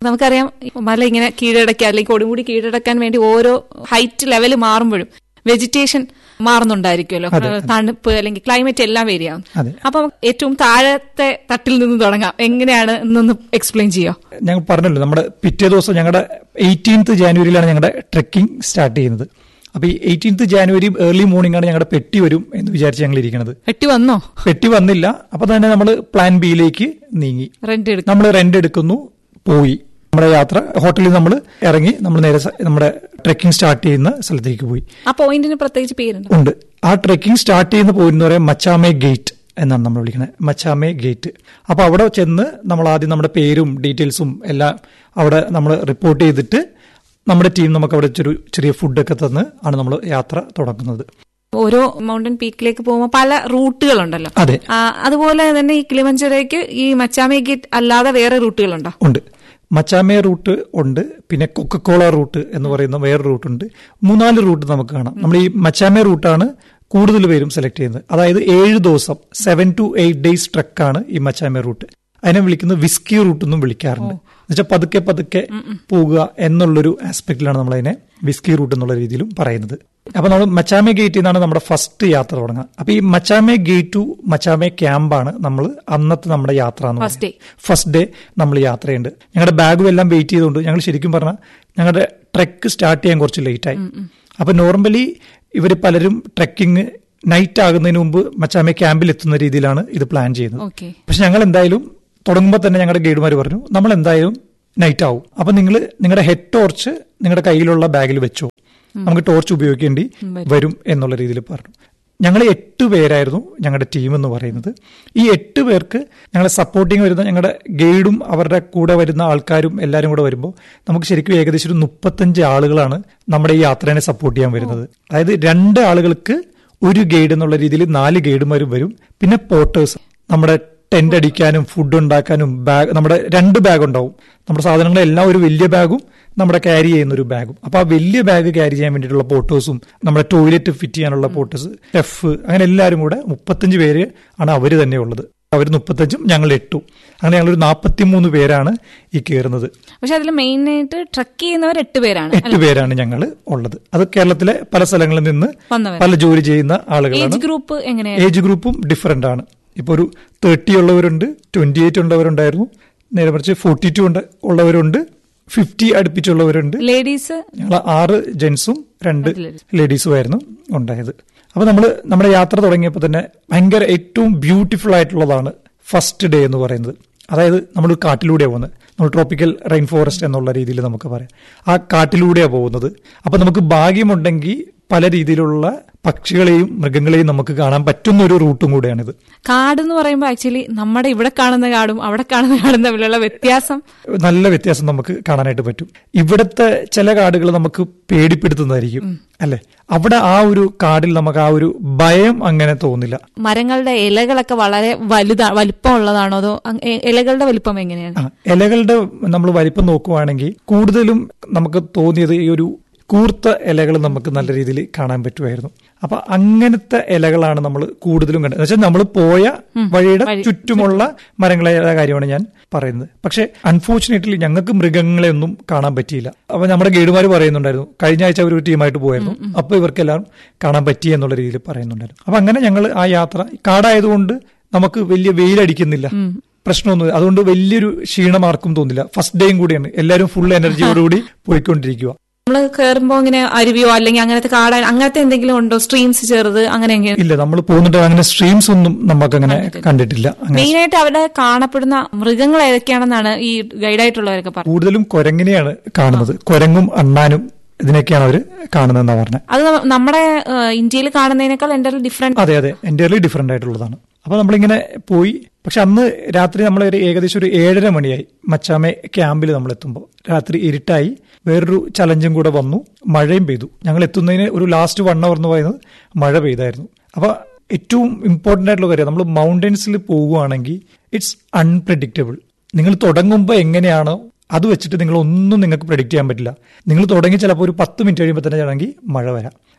നമുക്കറിയാം മല ഇങ്ങനെ കീഴടക്കാൻ അല്ലെങ്കിൽ കൊടുമുടി കീഴടക്കാൻ വേണ്ടി ഓരോ ഹൈറ്റ് ലെവൽ മാറുമ്പോഴും വെജിറ്റേഷൻ മാറുന്നുണ്ടായിരിക്കുമല്ലോ തണുപ്പ് അല്ലെങ്കിൽ ക്ലൈമറ്റ് എല്ലാം വേരി ആവും അതെ. അപ്പൊ ഏറ്റവും താഴത്തെ തട്ടിൽ നിന്ന് തുടങ്ങാം എങ്ങനെയാണ് എന്നൊന്ന് എക്സ്പ്ലെയിൻ ചെയ്യോ ഞങ്ങൾ പറഞ്ഞല്ലോ നമ്മുടെ പിറ്റേ ദിവസം ഞങ്ങളുടെ എയ്റ്റീൻത്ത് ജാനുവരിയിലാണ് ഞങ്ങളുടെ ട്രെക്കിംഗ് സ്റ്റാർട്ട് ചെയ്യുന്നത് അപ്പൊ ഈ എയ്റ്റീൻത്ത് ജാനുവരി ഏർലി മോർണിംഗ് ആണ് ഞങ്ങളുടെ പെട്ടി വരും എന്ന് വിചാരിച്ച് ഞങ്ങൾ ഇരിക്കുന്നത് വെട്ടി വന്നോ പെട്ടി വന്നില്ല അപ്പൊ തന്നെ നമ്മൾ പ്ലാൻ ബിയിലേക്ക് നീങ്ങി റെന്റ് എടുക്കും നമ്മൾ റെന്റ് എടുക്കുന്നു പോയി നമ്മുടെ യാത്ര ഹോട്ടലിൽ നമ്മൾ ഇറങ്ങി നമ്മൾ നേരെ സ- നമ്മുടെ ട്രെക്കിംഗ് സ്റ്റാർട്ട് ചെയ്യുന്ന സ്ഥലത്തേക്ക് പോയി ആ പോയിന്റിന് പ്രത്യേകിച്ച് പേരുണ്ട് ഉണ്ട് ആ ട്രെക്കിംഗ് സ്റ്റാർട്ട് ചെയ്യുന്ന പോയിന്റ് എന്ന് പറയാൻ മച്ചാമേ ഗേറ്റ് എന്നാണ് നമ്മൾ വിളിക്കുന്നത് മച്ചാമേ ഗേറ്റ് അപ്പൊ അവിടെ ചെന്ന് നമ്മൾ ആദ്യം നമ്മുടെ പേരും ഡീറ്റെയിൽസും എല്ലാം അവിടെ നമ്മൾ റിപ്പോർട്ട് ചെയ്തിട്ട് നമ്മുടെ ടീം നമുക്ക് അവിടെ ചെറിയ ചെറിയ ഫുഡൊക്കെ തന്ന് ആണ് നമ്മൾ യാത്ര തുടങ്ങുന്നത് ഓരോ മൗണ്ടൻ പീക്കിലേക്ക് പോകുമ്പോൾ പല റൂട്ടുകളുണ്ടല്ലോ അതെ ആ, അതുപോലെ തന്നെ ഈ കിളിമഞ്ചരയ്ക്ക് ഈ മച്ചാമേ ഗേറ്റ് അല്ലാതെ വേറെ റൂട്ടുകളുണ്ടോ ഉണ്ട് മച്ചാമേ റൂട്ട് ഉണ്ട് പിന്നെ കൊക്കക്കോള റൂട്ട് എന്ന് പറയുന്ന വേറെ റൂട്ടുണ്ട് മൂന്നാല് റൂട്ട് നമുക്ക് കാണാം നമ്മൾ ഈ മച്ചാമേ റൂട്ടാണ് കൂടുതൽ പേരും സെലക്ട് ചെയ്യുന്നത് അതായത് ഏഴ് ദിവസം സെവൻ ടു എയ്റ്റ് ഡേയ്സ് ട്രക്കാണ് ഈ മച്ചാമേ റൂട്ട് അതിനെ വിളിക്കുന്നത് വിസ്കി റൂട്ട് എന്നും വിളിക്കാറുണ്ട് എന്നുവെച്ചാൽ പതുക്കെ പതുക്കെ പോകുക എന്നുള്ളൊരു ആസ്പെക്റ്റിലാണ് നമ്മൾ അതിനെ വിസ്കി റൂട്ട് എന്നുള്ള രീതിയിലും പറയുന്നത് അപ്പൊ നമ്മൾ മച്ചാമേ ഗേറ്റിൽ നിന്നാണ് നമ്മുടെ ഫസ്റ്റ് യാത്ര തുടങ്ങുക അപ്പൊ ഈ മച്ചാമേ ഗേറ്റ് ടു മച്ചാമേ ക്യാമ്പാണ് നമ്മൾ അന്നത്തെ നമ്മുടെ യാത്ര എന്ന് First day. ഫസ്റ്റ് ഡേ നമ്മൾ യാത്ര ചെയ്യുന്നുണ്ട് ഞങ്ങളുടെ ബാഗും എല്ലാം വെയിറ്റ് ചെയ്തുകൊണ്ട് ഞങ്ങൾ ശരിക്കും പറഞ്ഞാൽ ഞങ്ങളുടെ ട്രെക്ക് സ്റ്റാർട്ട് ചെയ്യാൻ കുറച്ച് ലേറ്റ് ആയി അപ്പൊ നോർമലി ഇവർ പലരും ട്രെക്കിംഗ് നൈറ്റ് ആകുന്നതിന് മുമ്പ് മച്ചാമേ ക്യാമ്പിൽ എത്തുന്ന രീതിയിലാണ് ഇത് പ്ലാൻ ചെയ്യുന്നത് ഓക്കെ പക്ഷെ ഞങ്ങൾ എന്തായാലും തുടങ്ങുമ്പോൾ തന്നെ ഞങ്ങളുടെ ഗൈഡുമാർ പറഞ്ഞു നമ്മൾ എന്തായാലും നൈറ്റ് ആവും അപ്പൊ നിങ്ങൾ നിങ്ങളുടെ ഹെഡ് ടോർച്ച് നിങ്ങളുടെ കയ്യിലുള്ള ബാഗിൽ വെച്ചോ നമുക്ക് ടോർച്ച് ഉപയോഗിക്കേണ്ടി വരും എന്നുള്ള രീതിയിൽ പറഞ്ഞു ഞങ്ങൾ എട്ട് പേരായിരുന്നു ഞങ്ങളുടെ ടീം എന്ന് പറയുന്നത് ഈ എട്ട് പേർക്ക് ഞങ്ങളെ സപ്പോർട്ടിങ് വരുന്ന ഞങ്ങളുടെ ഗൈഡും അവരുടെ കൂടെ വരുന്ന ആൾക്കാരും എല്ലാവരും കൂടെ വരുമ്പോൾ നമുക്ക് ശരിക്കും ഏകദേശം ഒരു മുപ്പത്തഞ്ച് ആളുകളാണ് നമ്മുടെ ഈ യാത്രേനെ സപ്പോർട്ട് ചെയ്യാൻ വരുന്നത് അതായത് രണ്ട് ആളുകൾക്ക് ഒരു ഗൈഡ് എന്നുള്ള രീതിയിൽ നാല് ഗൈഡുമാരും വരും പിന്നെ പോർട്ടേഴ്സ് നമ്മുടെ ടെന്റ് അടിക്കാനും ഫുഡ് ഉണ്ടാക്കാനും ബാഗ് നമ്മുടെ രണ്ട് ബാഗ് ഉണ്ടാവും നമ്മുടെ സാധനങ്ങളെല്ലാം ഒരു വലിയ ബാഗും നമ്മുടെ ക്യാരി ചെയ്യുന്ന ഒരു ബാഗും അപ്പൊ ആ വലിയ ബാഗ് ക്യാരി ചെയ്യാൻ വേണ്ടിയിട്ടുള്ള പോർട്ടേഴ്സും നമ്മുടെ ടോയ്ലറ്റ് ഫിറ്റ് ചെയ്യാനുള്ള പോർട്ടേഴ്സ് ഷെഫ് അങ്ങനെ എല്ലാവരും കൂടെ മുപ്പത്തഞ്ച് പേര് ആണ് അവര് തന്നെ ഉള്ളത് അവർ മുപ്പത്തഞ്ചും ഞങ്ങൾ എട്ടും അങ്ങനെ ഞങ്ങളൊരു നാൽപ്പത്തിമൂന്ന് പേരാണ് ഈ കയറുന്നത് പക്ഷെ അതിൽ മെയിൻ ആയിട്ട് ട്രക്ക് ചെയ്യുന്നവർ എട്ട് പേരാണ് എട്ട് പേരാണ് ഞങ്ങൾ ഉള്ളത് അത് കേരളത്തിലെ പല സ്ഥലങ്ങളിൽ നിന്ന് വന്നവർ പല ജോലി ചെയ്യുന്ന ആളുകളാണ് ഏജ് ഗ്രൂപ്പ് എങ്ങനെയാണ് ഏജ് ഗ്രൂപ്പും ഡിഫറെന്റ് ആണ് ഇപ്പൊ ഒരു തേർട്ടി ഉള്ളവരുണ്ട് ട്വന്റി എയ്റ്റ് ഉള്ളവരുണ്ടായിരുന്നു നേരെ മറിച്ച് ഫോർട്ടി ടു ഉള്ളവരുണ്ട് ഫിഫ്റ്റി അടുപ്പിച്ചുള്ളവരുണ്ട് ലേഡീസ് ഞങ്ങൾ ആറ് ജെൻസും രണ്ട് ladies. ലേഡീസും ആയിരുന്നു ഉണ്ടായത് അപ്പൊ നമ്മൾ നമ്മുടെ യാത്ര തുടങ്ങിയപ്പോൾ തന്നെ ഭയങ്കര ഏറ്റവും ബ്യൂട്ടിഫുൾ ആയിട്ടുള്ളതാണ് ഫസ്റ്റ് ഡേ എന്ന് പറയുന്നത് അതായത് നമ്മൾ കാട്ടിലൂടെയാണ് പോകുന്നത് നമ്മൾ ട്രോപ്പിക്കൽ റെയിൻ ഫോറസ്റ്റ് എന്നുള്ള രീതിയിൽ നമുക്ക് പറയാം ആ കാട്ടിലൂടെയാണ് പോകുന്നത് അപ്പൊ നമുക്ക് ഭാഗ്യമുണ്ടെങ്കിൽ പല രീതിയിലുള്ള പക്ഷികളെയും മൃഗങ്ങളെയും നമുക്ക് കാണാൻ പറ്റുന്ന ഒരു റൂട്ടും കൂടെയാണിത് കാട് എന്ന് പറയുമ്പോൾ ആക്ച്വലി നമ്മുടെ ഇവിടെ കാണുന്ന കാടും അവിടെ കാണുന്ന കാടും തമ്മിലുള്ള വ്യത്യാസം നല്ല വ്യത്യാസം നമുക്ക് കാണാനായിട്ട് പറ്റും ഇവിടുത്തെ ചില കാടുകൾ നമുക്ക് പേടിപ്പെടുത്തുന്നതായിരിക്കും അല്ലെ അവിടെ ആ ഒരു കാടിൽ നമുക്ക് ആ ഒരു ഭയം അങ്ങനെ തോന്നില്ല മരങ്ങളുടെ ഇലകളൊക്കെ വളരെ വലുതാ വലിപ്പമുള്ളതാണോ അതോ അങ് എ- ഇലകളുടെ വലിപ്പം എങ്ങനെയാണ് ആ, ഇലകളുടെ നമ്മൾ വലിപ്പം നോക്കുവാണെങ്കിൽ കൂടുതലും നമുക്ക് തോന്നിയത് ഈ ഒരു കൂർത്ത ഇലകൾ നമുക്ക് നല്ല രീതിയിൽ കാണാൻ പറ്റുമായിരുന്നു അപ്പൊ അങ്ങനത്തെ ഇലകളാണ് നമ്മൾ കൂടുതലും കണ്ടത് വെച്ചാൽ നമ്മൾ പോയ വഴിയുടെ വഴി. ചുറ്റുമുള്ള മരങ്ങളെ കാര്യമാണ് ഞാൻ പറയുന്നത് പക്ഷെ അൺഫോർച്ചുനേറ്റ്ലി ഞങ്ങൾക്ക് മൃഗങ്ങളെ ഒന്നും കാണാൻ പറ്റിയില്ല അപ്പൊ നമ്മുടെ ഗൈഡുമാർ പറയുന്നുണ്ടായിരുന്നു കഴിഞ്ഞ ആഴ്ച അവർ ഒരു ടീമായിട്ട് പോയായിരുന്നു അപ്പൊ ഇവർക്കെല്ലാം കാണാൻ പറ്റി എന്നുള്ള രീതിയിൽ പറയുന്നുണ്ടായിരുന്നു അപ്പൊ അങ്ങനെ ഞങ്ങൾ ആ യാത്ര കാടായതുകൊണ്ട് നമുക്ക് വലിയ വെയിലടിക്കുന്നില്ല പ്രശ്നമൊന്നും അതുകൊണ്ട് വലിയൊരു ക്ഷീണം ആർക്കും തോന്നില്ല ഫസ്റ്റ് ഡേയും കൂടിയാണ് എല്ലാവരും ഫുൾ എനർജിയോടുകൂടി പോയിക്കൊണ്ടിരിക്കുക നമ്മൾ കയറുമ്പോ ഇങ്ങനെ അരുവിയോ അല്ലെങ്കിൽ അങ്ങനത്തെ കാട അങ്ങനത്തെ എന്തെങ്കിലും ഉണ്ടോ സ്ട്രീംസ് ചെറുത് അങ്ങനെ എങ്ങനെ ഇല്ല നമ്മൾ പോകുന്നുണ്ട് അങ്ങനെ സ്ട്രീംസ് ഒന്നും നമുക്ക് അങ്ങനെ കണ്ടിട്ടില്ല അങ്ങനെ മെയിൻ ആയിട്ട് അവിടെ കാണപ്പെടുന്ന മൃഗങ്ങൾ ഏതൊക്കെയാണെന്നാണ് ഈ ഗൈഡായിട്ടുള്ളവരൊക്കെ പറഞ്ഞത് കൂടുതലും കുരങ്ങിനെയാണ് കാണുന്നത് കുരങ്ങും അണ്ണാനും ഇതിനൊക്കെയാണ് അവർ കാണുന്നതെന്നാണ് പറഞ്ഞത് അത് നമ്മ- നമ്മുടെ ഇന്ത്യയിൽ കാണുന്നതിനേക്കാൾ എൻ്റെ ഡിഫറെന്റ് അതെ അതെ എൻ്റയർലി ഡിഫറെന്റ് ആയിട്ടുള്ളതാണ് അപ്പൊ നമ്മളിങ്ങനെ പോയി പക്ഷെ അന്ന് രാത്രി നമ്മൾ ഒരു ഏകദേശം ഒരു ഏഴര മണിയായി മച്ചാമെ ക്യാമ്പിൽ നമ്മൾ എത്തുമ്പോൾ രാത്രി ഇരുട്ടായി വേറൊരു ചലഞ്ചും കൂടെ വന്നു മഴയും പെയ്തു ഞങ്ങൾ എത്തുന്നതിന് ഒരു ലാസ്റ്റ് വൺ അവർ എന്ന് പറയുന്നത് മഴ പെയ്തായിരുന്നു അപ്പൊ ഏറ്റവും ഇമ്പോർട്ടന്റ് ആയിട്ടുള്ള കാര്യം നമ്മൾ മൗണ്ടൻസിൽ പോവുകയാണെങ്കിൽ ഇറ്റ്സ് അൺപ്രഡിക്റ്റബിൾ നിങ്ങൾ തുടങ്ങുമ്പോൾ എങ്ങനെയാണോ അത് വെച്ചിട്ട് നിങ്ങൾ ഒന്നും നിങ്ങൾക്ക് പ്രഡിക്റ്റ് ചെയ്യാൻ പറ്റില്ല നിങ്ങൾ തുടങ്ങി ചിലപ്പോൾ ഒരു പത്ത് മിനിറ്റ് കഴിയുമ്പോൾ തന്നെ ആണെങ്കിൽ മഴ വരാം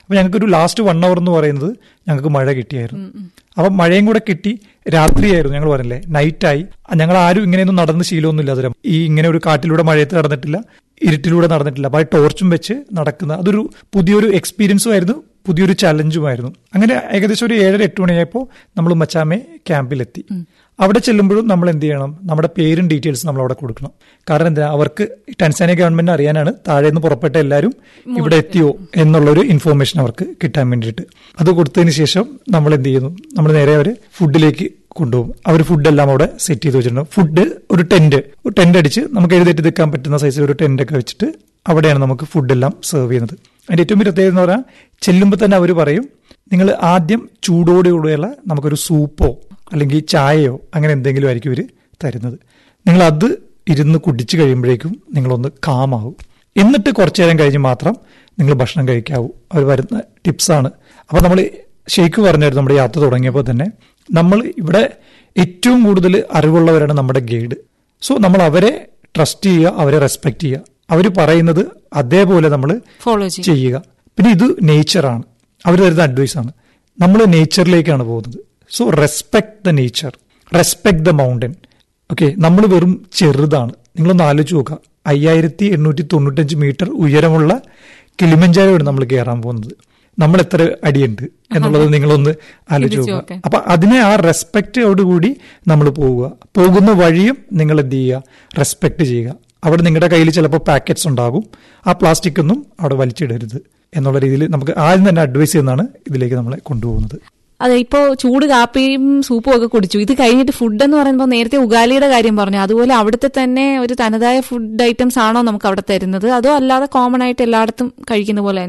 അപ്പൊ ഞങ്ങൾക്ക് ഒരു ലാസ്റ്റ് വൺ അവർ എന്ന് പറയുന്നത് ഞങ്ങൾക്ക് മഴ കിട്ടിയായിരുന്നു അപ്പൊ മഴയും കൂടെ കിട്ടി രാത്രിയായിരുന്നു ഞങ്ങൾ പറഞ്ഞില്ലേ നൈറ്റായി ഞങ്ങൾ ആരും ഇങ്ങനെയൊന്നും നടന്ന് ശീലമൊന്നും ഇല്ലാതെ ഈ ഇങ്ങനെ ഒരു കാട്ടിലൂടെ മഴയത്ത് നടന്നിട്ടില്ല ഇരുട്ടിലൂടെ നടന്നിട്ടില്ല അപ്പൊ ആ ടോർച്ചും വെച്ച് നടക്കുന്ന അതൊരു പുതിയൊരു എക്സ്പീരിയൻസും ആയിരുന്നു പുതിയൊരു ചലഞ്ചുമായിരുന്നു അങ്ങനെ ഏകദേശം ഒരു ഏഴര എട്ട് മണിയായപ്പോൾ നമ്മൾ മച്ചാമെ ക്യാമ്പിലെത്തി അവിടെ ചെല്ലുമ്പോഴും നമ്മൾ എന്ത് ചെയ്യണം നമ്മുടെ പേരും ഡീറ്റെയിൽസ് നമ്മൾ അവിടെ കൊടുക്കണം കാരണം എന്താ അവർക്ക് ടെൻസാനിയ ഗവൺമെന്റ് അറിയാനാണ് താഴെ നിന്ന് പുറപ്പെട്ട എല്ലാവരും ഇവിടെ എത്തിയോ എന്നുള്ളൊരു ഇൻഫോർമേഷൻ അവർക്ക് കിട്ടാൻ വേണ്ടിയിട്ട് അത് കൊടുത്തതിന് ശേഷം നമ്മൾ എന്ത് ചെയ്യുന്നു നമ്മൾ നേരെ അവർ ഫുഡിലേക്ക് കൊണ്ടുപോകും അവർ ഫുഡെല്ലാം അവിടെ സെറ്റ് ചെയ്ത് വെച്ചിട്ടുണ്ട് ഫുഡ് ഒരു ടെന്റ് ഒരു ടെന്റ് അടിച്ച് നമുക്ക് എഴുതേറ്റ് നിൽക്കാൻ പറ്റുന്ന സൈസിൽ ഒരു ടെന്റ് ഒക്കെ വെച്ചിട്ട് അവിടെയാണ് നമുക്ക് ഫുഡെല്ലാം സെർവ് ചെയ്യുന്നത് അതിന്റെ ഏറ്റവും വലിയ പ്രത്യേകത എന്ന് പറഞ്ഞാൽ ചെല്ലുമ്പോൾ തന്നെ അവർ പറയും നിങ്ങൾ ആദ്യം ചൂടോടുകൂടിയുള്ള നമുക്കൊരു സൂപ്പോ അല്ലെങ്കിൽ ചായയോ അങ്ങനെ എന്തെങ്കിലും ആയിരിക്കും ഇവർ തരുന്നത് നിങ്ങൾ അത് ഇരുന്ന് കുടിച്ചു കഴിയുമ്പോഴേക്കും നിങ്ങളൊന്ന് കാമാവും എന്നിട്ട് കുറച്ചു നേരം കഴിഞ്ഞ് മാത്രം നിങ്ങൾ ഭക്ഷണം കഴിക്കാവൂ അവർ വരുന്ന ടിപ്സാണ് അപ്പൊ നമ്മൾ ഷെയ്ക്ക് പറഞ്ഞായിരുന്നു നമ്മുടെ യാത്ര തുടങ്ങിയപ്പോൾ തന്നെ നമ്മൾ ഇവിടെ ഏറ്റവും കൂടുതൽ അറിവുള്ളവരാണ് നമ്മുടെ ഗൈഡ് സോ നമ്മൾ അവരെ ട്രസ്റ്റ് ചെയ്യുക അവരെ റെസ്പെക്ട് ചെയ്യുക അവർ പറയുന്നത് അതേപോലെ നമ്മൾ ഫോളോ ചെയ്യും ചെയ്യുക പിന്നെ ഇത് നേച്ചറാണ് അവർ തരുന്ന അഡ്വൈസ് ആണ് നമ്മൾ നേച്ചറിലേക്കാണ് പോകുന്നത് so respect the nature respect the mountain okay നമ്മൾ വെറും ചെറുതാണ് നിങ്ങളൊന്ന് ആലോചിച്ച് നോക്കുക അയ്യായിരത്തി എണ്ണൂറ്റി തൊണ്ണൂറ്റഞ്ച് മീറ്റർ ഉയരമുള്ള കിളിമഞ്ചാരോയാണ് നമ്മൾ കയറാൻ പോകുന്നത് നമ്മൾ എത്ര അടിയുണ്ട് എന്നുള്ളത് നിങ്ങളൊന്ന് ആലോചിച്ച് ചിന്തിച്ച് നോക്കുക നോക്ക്. അപ്പൊ അതിനെ ആ റെസ്പെക്റ്റോടുകൂടി നമ്മൾ പോവുക പോകുന്ന വഴിയും നിങ്ങൾ എന്ത് ചെയ്യുക റെസ്പെക്ട് ചെയ്യുക അവിടെ നിങ്ങളുടെ കയ്യിൽ ചിലപ്പോൾ പാക്കറ്റ്സ് ഉണ്ടാകും ആ പ്ലാസ്റ്റിക് ഒന്നും അവിടെ വലിച്ചിടരുത് എന്നുള്ള രീതിയിൽ നമുക്ക് ആദ്യം തന്നെ അഡ്വൈസ് ചെയ്യുന്നതാണ് ഇതിലേക്ക് നമ്മളെ കൊണ്ടുപോകുന്നത് അതെ ഇപ്പോ ചൂട് കാപ്പിയും സൂപ്പും ഒക്കെ കുടിച്ചു ഇത് കഴിഞ്ഞിട്ട് ഫുഡ് എന്ന് പറയുമ്പോൾ നേരത്തെ ഉഗാലിയുടെ കാര്യം പറഞ്ഞു അതുപോലെ അവിടുത്തെ തന്നെ ഒരു തനതായ ഫുഡ് ഐറ്റംസ് ആണോ നമുക്ക് അവിടെ തരുന്നത് അതോ അല്ലാതെ കോമൺ ആയിട്ട് എല്ലായിടത്തും കഴിക്കുന്ന പോലെ